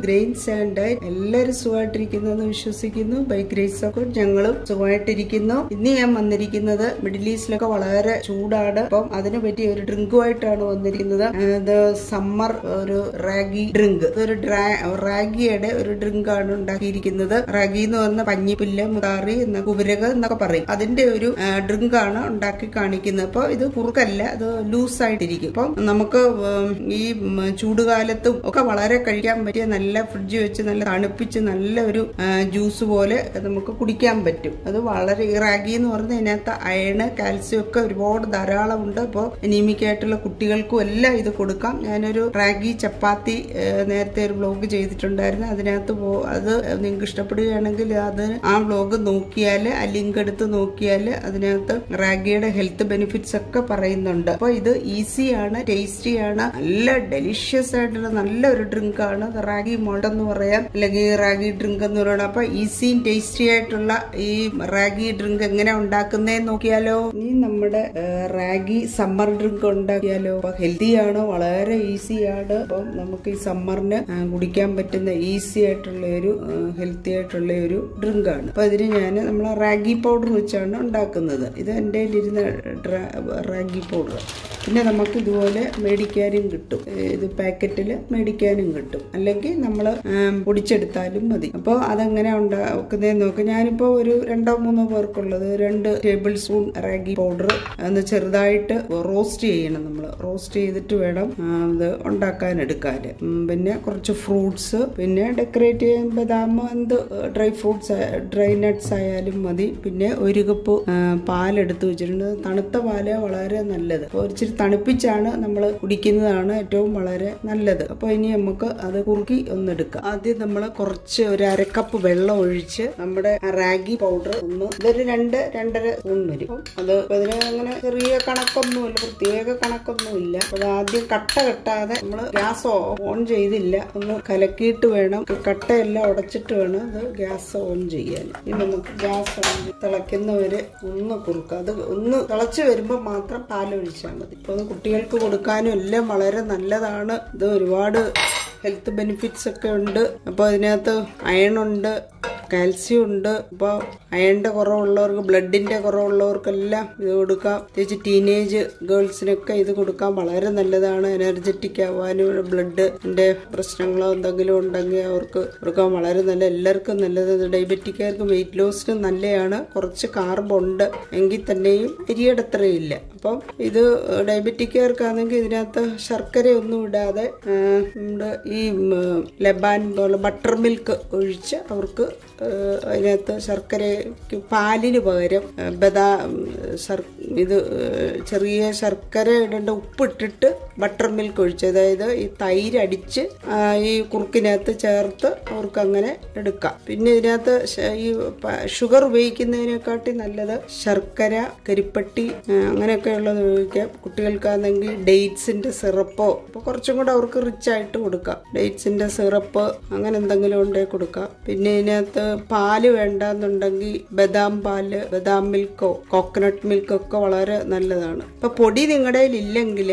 grains and diet എല്ലാവരും സുഖമായിട്ടിരിക്കുന്നു എന്ന് വിശ്വസിക്കുന്നു ബൈ ഗ്രേസ് ഓഫ് ഗോഡ് ഞങ്ങളും സുഖമായിട്ടിരിക്കുന്നു ഇന്ന് ഞാൻ വന്നിരിക്കുന്നത് മിഡിൽ ഈസ്റ്റിലൊക്കെ വളരെ ചൂടാണ് അപ്പം അതിനെ പറ്റിയ ഒരു ഡ്രിങ്കുമായിട്ടാണ് വന്നിരിക്കുന്നത് ഇത് സമ്മർ ഒരു റാഗി ഡ്രിങ്ക് ഇതൊരു റാഗിയുടെ ഒരു ഡ്രിങ്ക് ആണ് ഉണ്ടാക്കിയിരിക്കുന്നത് റാഗി എന്ന് പറഞ്ഞ പഞ്ഞിപ്പില്ല് മുതാറി എന്ന കുബരക എന്നൊക്കെ പറയും അതിന്റെ ഒരു ഡ്രിങ്ക് ആണ് ഉണ്ടാക്കി കാണിക്കുന്നത് അപ്പോൾ ഇത് കുറുക്കല്ല അത് ലൂസ് ആയിട്ടിരിക്കും അപ്പം നമുക്ക് ഉം, ഈ ഉം, ചൂടുകാലത്തും ഒക്കെ വളരെ കഴിക്കാൻ പറ്റിയ നല്ല ഫ്രിഡ്ജ് വെച്ച് നല്ല തണുപ്പിച്ച് നല്ല ഒരു ജ്യൂസ് പോലെ നമുക്ക് കുടിക്കാൻ പറ്റും അത് വളരെ ഈ റാഗി എന്ന് പറഞ്ഞാൽ ഇതിനകത്ത് അയണ് കാൽസ്യം ഒക്കെ ഒരുപാട് ധാരാളം ഉണ്ട് അപ്പോൾ അനീമിക് ആയിട്ടുള്ള കുട്ടികൾക്കും എല്ലാം ഇത് കൊടുക്കാം ഞാനൊരു റാഗി ചപ്പാത്തി ഏഹ്, നേരത്തെ ഒരു വ്ലോഗ് ചെയ്തിട്ടുണ്ടായിരുന്നു അതിനകത്ത് പോ അത് നിങ്ങൾക്ക് ഇഷ്ടപ്പെടുകയാണെങ്കിൽ അത് ആ വ്ലോഗ് നോക്കിയാൽ ആ ലിങ്ക് എടുത്ത് നോക്കിയാൽ അതിനകത്ത് റാഗിയുടെ ഹെൽത്ത് ബെനിഫിറ്റ്സ് ഒക്കെ പറയുന്നുണ്ട് അപ്പോൾ ഇത് ഈസിയാണ് ടേസ്റ്റിയാണ് നല്ല ഡെലിഷ്യസ് ആയിട്ടുള്ള നല്ലൊരു ഡ്രിങ്ക് ആണ് റാഗി മോൾഡ് എന്ന് പറയാം അല്ലെങ്കിൽ റാഗി ഡ്രിങ്ക് എന്ന് പറയണം അപ്പൊ ഈസിയും ടേസ്റ്റി ആയിട്ടുള്ള ഈ റാഗി ഡ്രിങ്ക് എങ്ങനെ ഉണ്ടാക്കുന്നതെന്ന് നോക്കിയാലോ ഈ നമ്മുടെ ഏഹ്, റാഗി സമ്മർ ഡ്രിങ്ക് ഉണ്ടാക്കിയാലോ അപ്പൊ ഹെൽത്തി ആണ് വളരെ ഈസിയാണ് അപ്പം നമുക്ക് ഈ സമ്മറിന് കുടിക്കാൻ പറ്റുന്ന ഈസി ആയിട്ടുള്ള ഒരു ഹെൽത്തി ആയിട്ടുള്ള ഒരു ഡ്രിങ്ക് ആണ് അപ്പൊ ഇതിന് ഞാൻ നമ്മൾ റാഗി പൗഡർ വെച്ചാണ് ഉണ്ടാക്കുന്നത് ഇത് എൻ്റെ കയ്യിലിരുന്ന ഡ്ര- റാഗി പൗഡർ പിന്നെ നമുക്ക് ഇതുപോലെ മേടിക്കാനും കിട്ടും ഏഹ് ഇത് പാക്കറ്റിൽ മേടിക്കാനും കിട്ടും അല്ലെങ്കിൽ നമ്മൾ പൊടിച്ചെടുത്താലും മതി അപ്പോൾ അതെങ്ങനെ ഉണ്ടാക്കുന്നതെന്ന് നോക്ക് ഞാനിപ്പോൾ ഒരു രണ്ടോ മൂന്നോ പേർക്കുള്ളത് രണ്ട് ടേബിൾ സ്പൂൺ റാഗി പൗഡർ ഒന്ന് ചെറുതായിട്ട് റോസ്റ്റ് ചെയ്യണം നമ്മൾ റോസ്റ്റ് ചെയ്തിട്ട് വേണം ആ, ഇത് ഉണ്ടാക്കാൻ എടുക്കാൻ പിന്നെ കുറച്ച് ഫ്രൂട്ട്സ് പിന്നെ ഡെക്കറേറ്റ് ചെയ്യാൻ ബദാം എന്ത് ഡ്രൈ ഫ്രൂട്ട്സ് ഡ്രൈ നട്ട്സ് ആയാലും മതി പിന്നെ ഒരു കപ്പ് ആ, പാലെടുത്ത് വെച്ചിട്ടുണ്ട് തണുത്ത പാല് വളരെ നല്ലത് അപ്പോൾ ഇച്ചിരി തണുപ്പിച്ചാണ് നമ്മൾ കുടിക്കുന്നതാണ് ഏറ്റവും വളരെ നല്ലത് അപ്പോൾ ഇനി നമുക്ക് അത് കുറുക്കി ഒന്നെടുക്കാം ആദ്യം നമ്മൾ കുറച്ച് ഒരു അരക്കപ്പ് വെള്ളം ഒഴിച്ച് നമ്മുടെ ആ റാഗി പൗഡർ ഒന്ന് ഇതൊരു രണ്ട് രണ്ടര സ്പൂൺ വരും അപ്പം അത് ഇപ്പൊ ഇതിന് അങ്ങനെ ചെറിയ കണക്കൊന്നുമില്ല പ്രത്യേക കണക്കൊന്നുമില്ല അപ്പോൾ അത് ആദ്യം കട്ട കെട്ടാതെ നമ്മൾ ഗ്യാസ് ഓൺ ചെയ്തില്ല ഒന്ന് കലക്കിയിട്ട് വേണം കട്ടയെല്ലാം ഉടച്ചിട്ട് വേണം അത് ഗ്യാസ് ഓൺ ചെയ്യാൻ ഇനി നമുക്ക് ഗ്യാസ് ഓൺ ചെയ്ത് തിളയ്ക്കുന്നവരെ ഒന്ന് കുറുക്കുക അത് ഒന്ന് തിളച്ച് വരുമ്പോൾ മാത്രം പാലൊഴിച്ചാൽ മതി ഇപ്പോൾ അത് കുട്ടികൾക്ക് കൊടുക്കാനും എല്ലാം വളരെ നല്ലതാണ് ഇത് ഒരുപാട് ഹെൽത്ത് ബെനിഫിറ്റ്സ് ഒക്കെ ഉണ്ട് അപ്പോൾ അതിനകത്ത് അയൺ ഉണ്ട് കാൽസ്യം ഉണ്ട് അപ്പോൾ അയണിന്റെ കുറവുള്ളവർക്ക് ബ്ലഡിന്റെ കുറവുള്ളവർക്കെല്ലാം ഇത് കൊടുക്കാം പ്രത്യേകിച്ച് ടീനേജ് ഗേൾസിനൊക്കെ ഇത് കൊടുക്കാൻ വളരെ നല്ലതാണ് എനർജറ്റിക് ആവാനും ബ്ലഡിന്റെ പ്രശ്നങ്ങളോ എന്തെങ്കിലും ഉണ്ടെങ്കിൽ അവർക്ക് കൊടുക്കാൻ വളരെ നല്ല എല്ലാവർക്കും നല്ലത് ഡയബറ്റിക്കാർക്ക് വെയിറ്റ് ലോസിന് നല്ലതാണ് കുറച്ച് കാർബ് ഉണ്ട് എങ്കിൽ തന്നെയും അരിയുടെ അത്രയില്ല അപ്പം ഇത് ഡയബറ്റിക്കാർക്കാണെങ്കിൽ ഇതിനകത്ത് ശർക്കരയൊന്നും ഇടാതെ ആ, നമ്മുടെ ഈ ഉം, ലബാൻ പോലെ ബട്ടർ മിൽക്ക് ഒഴിച്ച് അവർക്ക് ആ, അതിനകത്ത് ശർക്കരയ്ക്ക് പാലിന് പകരം ആ, ബദാം ശർ- ഇത് ആ, ചെറിയ ശർക്കര ഇടേണ്ട ഉപ്പിട്ടിട്ട് ബട്ടർ മിൽക്ക് ഒഴിച്ച് അതായത് ഈ തൈര് അടിച്ച് ആ, ഈ കുറുക്കിനകത്ത് ചേർത്ത് അവർക്ക് അങ്ങനെ എടുക്കാം പിന്നെ ഇതിനകത്ത് ശ- ഈ പ- ഷുഗർ ഉപയോഗിക്കുന്നതിനെക്കാട്ടി നല്ലത് ശർക്കര കരിപ്പട്ടി ആ, അങ്ങനെയൊക്കെ ഉള്ളത് ഉപയോഗിക്കാം കുട്ടികൾക്കാണെങ്കിൽ ഡേറ്റ്സിന്റെ സിറപ്പോ അപ്പോൾ കുറച്ചും കൂടെ അവർക്ക് റിച്ച് ആയിട്ട് കൊടുക്കാം ഡേറ്റ്സിന്റെ സിറപ്പ് അങ്ങനെ എന്തെങ്കിലും ഉണ്ടെങ്കിൽ കൊടുക്കാം പിന്നെ ഇതിനകത്ത് പാല് വേണ്ടെന്നുണ്ടെങ്കിൽ ബദാം പാല് ബദാം മിൽക്കോ കോക്കനട്ട് മിൽക്കോ ഒക്കെ വളരെ നല്ലതാണ് ഇപ്പൊ പൊടി നിങ്ങളുടെ ഇല്ലെങ്കിൽ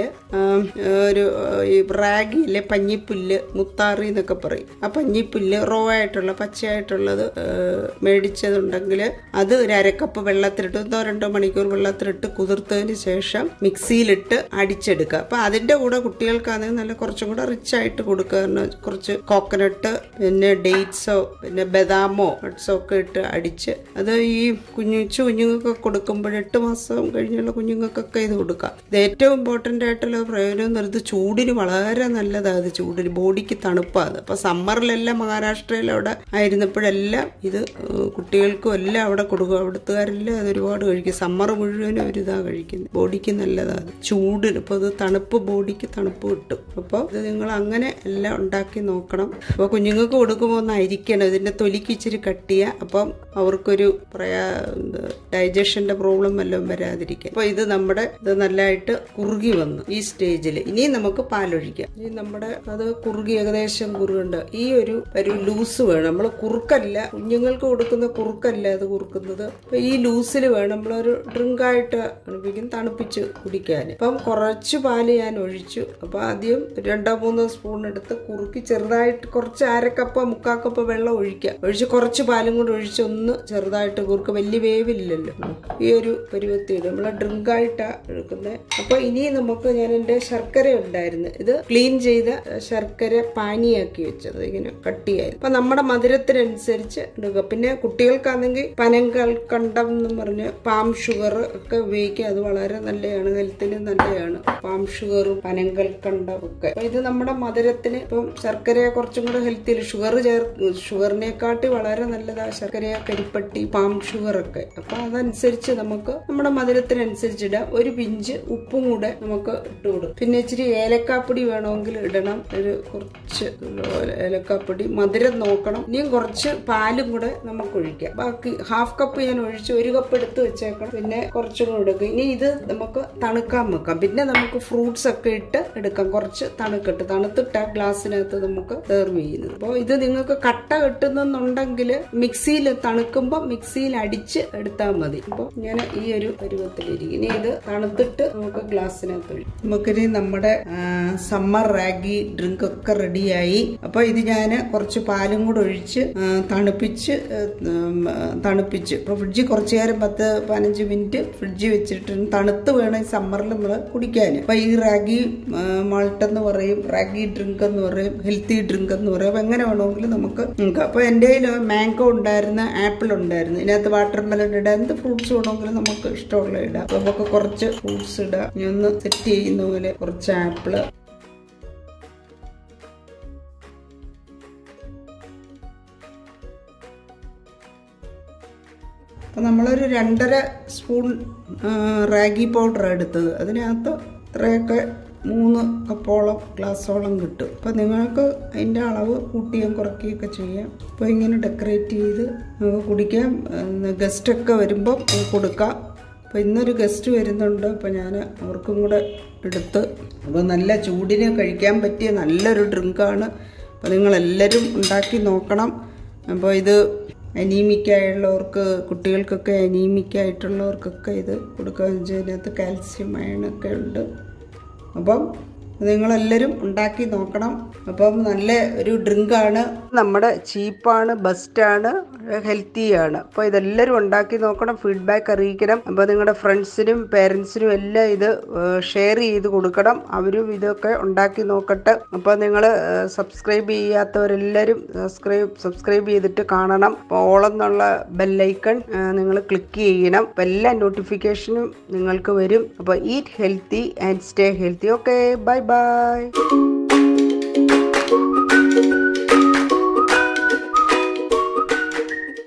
ഒരു ആ, ഈ റാഗിയിലെ പഞ്ഞിപ്പുല്ല് മുത്താറി എന്നൊക്കെ പറയും ആ പഞ്ഞിപ്പുല്ല് റോ ആയിട്ടുള്ള പച്ചയായിട്ടുള്ളത് ആ, മേടിച്ചതുണ്ടെങ്കിൽ അത് ഒരു അരക്കപ്പ് വെള്ളത്തിലിട്ട് ഒന്നോ രണ്ടോ മണിക്കൂർ വെള്ളത്തിലിട്ട് കുതിർത്തതിന് ശേഷം മിക്സിയിലിട്ട് അടിച്ചെടുക്കുക അപ്പൊ അതിന്റെ കൂടെ കുട്ടികൾക്കാണെങ്കിൽ നല്ല കുറച്ചും കൂടെ റിച്ച് ആയിട്ട് കൊടുക്കുക കാരണം കുറച്ച് കോക്കനട്ട് പിന്നെ ഡേറ്റ്സോ പിന്നെ ബദാമോ നട്ട്സോ ഒക്കെ ഇട്ട് അടിച്ച് അത് ഈ കുഞ്ഞുച്ചു കുഞ്ഞുങ്ങൾക്ക് കൊടുക്കുമ്പോൾ എട്ട് മാസം കഴിഞ്ഞുള്ള കുഞ്ഞുങ്ങൾക്കൊക്കെ ഇത് കൊടുക്കാം ഇത് ഏറ്റവും ഇമ്പോർട്ടൻ്റ് ആയിട്ടുള്ള പ്രയോജനം എന്ന് പറയുന്നത് ചൂടിന് വളരെ നല്ലതാണ് ഇത് ചൂടിന് ബോഡിക്ക് തണുപ്പാണ് അപ്പൊ സമ്മറിലെല്ലാം മഹാരാഷ്ട്രയിൽ അവിടെ ആയിരുന്നപ്പോഴെല്ലാം ഇത് ഏഹ്, കുട്ടികൾക്കും എല്ലാം അവിടെ കൊടുക്കും അവിടുത്തുകാരെല്ലാം അത് ഒരുപാട് കഴിക്കും സമ്മർ മുഴുവനും അവരിതാ കഴിക്കുന്നത് ബോഡിക്ക് നല്ലതാണ് ചൂടിന് ഇപ്പോൾ ഇത് തണുപ്പ് ബോഡിക്ക് തണുപ്പ് കിട്ടും അപ്പോൾ ഇത് നിങ്ങൾ അങ്ങനെ എല്ലാം ഉണ്ടാക്കി നോക്കണം അപ്പോൾ കുഞ്ഞുങ്ങൾക്ക് കൊടുക്കുമ്പോൾ ഒന്ന് അരിക്കണം ഇതിൻ്റെ തൊലിക്ക് ഇച്ചിരി കട്ടിയ അപ്പം അവർക്കൊരു പറയാ ഡൈജഷന്റെ പ്രോബ്ലം വല്ലതും വരാതിരിക്കാൻ അപ്പൊ ഇത് നമ്മുടെ ഇത് നല്ലതായിട്ട് കുറുകി വന്നു ഈ സ്റ്റേജിൽ ഇനി നമുക്ക് പാലൊഴിക്കാം ഇനി നമ്മുടെ അത് കുറുകി ഏകദേശം കുറുകുണ്ട് ഈ ഒരു ഒരു ലൂസ് വേണം നമ്മൾ കുറുക്കല്ല കുഞ്ഞുങ്ങൾക്ക് കൊടുക്കുന്ന കുറുക്കല്ല അത് കുറുക്കുന്നത് അപ്പൊ ഈ ലൂസിൽ വേണം നമ്മളൊരു ഡ്രിങ്ക് ആയിട്ട് അനുഭവിക്കും തണുപ്പിച്ച് കുടിക്കാൻ അപ്പം കുറച്ച് പാല് ഞാൻ ഒഴിച്ചു അപ്പൊ ആദ്യം രണ്ടോ മൂന്നോ സ്പൂൺ എടുത്ത് കുറുക്കി ചെറുതായിട്ട് കുറച്ച് അരക്കപ്പ മുക്കാ കപ്പ് വെള്ളം ഒഴിക്കുക ഒഴിച്ച് കുറച്ച് പാലും കൂടി ഒഴിച്ച് ഒന്ന് ചെറുതായിട്ട് കുറുക്ക് വലിയ വേവില്ലല്ലോ ഈ ഒരു പരുവത്തിൽ നമ്മൾ ഡ്രിങ്ക് ആയിട്ടാ എടുക്കുന്നത് അപ്പൊ ഇനി നമുക്ക് ഞാൻ എൻ്റെ ശർക്കര ഉണ്ടായിരുന്നു ഇത് ക്ലീൻ ചെയ്ത ശർക്കര പാനിയാക്കി വെച്ചത് ഇങ്ങനെ കട്ടിയായി അപ്പൊ നമ്മുടെ മധുരത്തിനനുസരിച്ച് എടുക്കുക പിന്നെ കുട്ടികൾക്കാണെങ്കിൽ പനങ്കൽക്കണ്ടം എന്ന് പറഞ്ഞ് പാം ഷുഗർ ഒക്കെ ഉപയോഗിക്കുക അത് വളരെ നല്ലതാണ് ഹെൽത്തിന് നല്ലതാണ് പാം ഷുഗറും പനങ്കൽക്കണ്ടം ഒക്കെ അപ്പൊ ഇത് നമ്മുടെ മധുരത്തിന് ഇപ്പം ശർക്കരയെ കുറച്ചും കൂടെ ഹെൽത്തിൽ ഷുഗർ ചേർ ഷുഗറിനെക്കാട്ടി വളരെ നല്ലതാ ശർക്കര കരിപ്പട്ടി പാം ഷുഗർ ഒക്കെ അപ്പൊ അതനുസരിച്ച് നമുക്ക് നമ്മുടെ മധുരത്തിനനുസരിച്ച് ഇടാം ഒരു പിഞ്ച് ഉപ്പും കൂടെ നമുക്ക് ഇട്ട് കൊടുക്കും പിന്നെ ഇച്ചിരി ഏലക്കാപ്പൊടി വേണമെങ്കിൽ ഇടണം ഒരു കുറച്ച് ഏലക്കാപ്പൊടി മധുരം നോക്കണം ഇനിയും കുറച്ച് പാലും കൂടെ നമുക്ക് ഒഴിക്കാം ബാക്കി ഹാഫ് കപ്പ് ഞാൻ ഒഴിച്ച് ഒരു കപ്പ് എടുത്ത് വെച്ചേക്കണം പിന്നെ കുറച്ചും കൂടെ എടുക്കും ഇനി ഇത് നമുക്ക് തണുക്കാൻ വെക്കാം പിന്നെ നമുക്ക് ഫ്രൂട്ട്സ് ഒക്കെ ഇട്ട് എടുക്കാം കുറച്ച് തണുക്കിട്ട് തണുത്തിട്ട് ആ ഗ്ലാസ്സിനകത്ത് നമുക്ക് സെർവ് ചെയ്യുന്നത് അപ്പോൾ ഇത് നിങ്ങൾക്ക് കട്ട കിട്ടുന്നുണ്ടെങ്കിൽ മിക്സിയിൽ തണുക്കുമ്പോൾ മിക്സിയിൽ അടിച്ച് എടുത്താൽ മതി അപ്പോൾ ഇങ്ങനെ ഈ ഒരു പരുവത്തിലിരിക്കും ഇനി ഇത് തണുത്തിട്ട് നമുക്ക് ഗ്ലാസ്സിനകത്ത് ഒഴിക്കും നമുക്കിനി നമ്മുടെ സമ്മർ റാഗി ഡ്രിങ്ക് ഒക്കെ റെഡിയായി അപ്പോൾ ഇത് ഞാൻ കുറച്ച് പാലും കൂടെ ഒഴിച്ച് ആ, തണുപ്പിച്ച് ആ, ഉം, ആ, തണുപ്പിച്ച് ഇപ്പോൾ ഫ്രിഡ്ജിൽ കുറച്ച് നേരം പത്ത് പതിനഞ്ച് മിനിറ്റ് ഫ്രിഡ്ജിൽ വെച്ചിട്ട് തണുത്ത് വേണം ഈ സമ്മറിൽ നമ്മൾ കുടിക്കാൻ അപ്പോൾ ഈ റാഗി മാൾട്ട് എന്ന് പറയും റാഗി ഡ്രിങ്ക് എന്ന് പറയും ഹെൽത്തി ഡ്രിങ്ക് എന്ന് പറയും അപ്പോൾ എങ്ങനെ വേണമെങ്കിലും നമുക്ക് നോക്കാം അപ്പോൾ എൻ്റെ കയ്യിൽ മാംഗോ ഉണ്ടായിരുന്നു ആപ്പിൾ ഉണ്ടായിരുന്നു ഇതിനകത്ത് വാട്ടർ മെലൺ ഇടാം എന്ത് ഫ്രൂട്ട്സ് വേണമെങ്കിലും നമുക്ക് ഇഷ്ടമുള്ള ഇടാം അപ്പോൾ നമുക്ക് കുറച്ച് ഫ്രൂട്ട്സ് ഇടാം ഇനി ഒന്ന് സെറ്റ് ചെയ്യുന്ന പോലെ കുറച്ച് ആപ്പിള് അപ്പം നമ്മളൊരു രണ്ടര സ്പൂൺ ആ, റാഗി പൗഡർ എടുത്തത് അതിനകത്ത് ഇത്രയൊക്കെ മൂന്ന് കപ്പോളം ഗ്ലാസ്സോളം കിട്ടും അപ്പം നിങ്ങൾക്ക് അതിൻ്റെ അളവ് കൂട്ടുകയും കുറയ്ക്കുകയൊക്കെ ചെയ്യാം അപ്പോൾ ഇങ്ങനെ ഡെക്കറേറ്റ് ചെയ്ത് നമുക്ക് കുടിക്കാം ഗസ്റ്റൊക്കെ വരുമ്പോൾ കൊടുക്കാം അപ്പോൾ ഇന്നൊരു ഗസ്റ്റ് വരുന്നുണ്ട് അപ്പോൾ ഞാൻ അവർക്കും കൂടെ എടുത്ത് അപ്പോൾ നല്ല ചൂടിന് കഴിക്കാൻ പറ്റിയ നല്ലൊരു ഡ്രിങ്കാണ് അപ്പോൾ നിങ്ങളെല്ലാവരും ഉണ്ടാക്കി നോക്കണം അപ്പോൾ ഇത് അനീമിക്കായുള്ളവർക്ക് കുട്ടികൾക്കൊക്കെ അനീമിക്കായിട്ടുള്ളവർക്കൊക്കെ ഇത് കൊടുക്കുക ഇതിനകത്ത് കാൽസ്യം അയണൊക്കെ ഉണ്ട് അപ്പം നിങ്ങളെല്ലാവരും ഉണ്ടാക്കി നോക്കണം അപ്പം നല്ല ഒരു ഡ്രിങ്കാണ് നമ്മുടെ ചീപ്പാണ് ബെസ്റ്റാണ് ഹെൽത്തിയാണ് അപ്പോൾ ഇതെല്ലാവരും ഉണ്ടാക്കി നോക്കണം ഫീഡ്ബാക്ക് അറിയിക്കണം അപ്പോൾ നിങ്ങളുടെ ഫ്രണ്ട്സിനും പേരൻസിനും എല്ലാം ഇത് ഷെയർ ചെയ്ത് കൊടുക്കണം അവരും ഇതൊക്കെ ഉണ്ടാക്കി നോക്കട്ടെ അപ്പോൾ നിങ്ങൾ സബ്സ്ക്രൈബ് ചെയ്യാത്തവരെല്ലാവരും സബ്സ്ക്രൈബ് സബ്സ്ക്രൈബ് ചെയ്തിട്ട് കാണണം അപ്പോൾ ഓളെന്നുള്ള ബെല്ലൈക്കൺ നിങ്ങൾ ക്ലിക്ക് ചെയ്യണം അപ്പോൾ എല്ലാ നോട്ടിഫിക്കേഷനും നിങ്ങൾക്ക് വരും അപ്പോൾ eat healthy and stay healthy okay bye by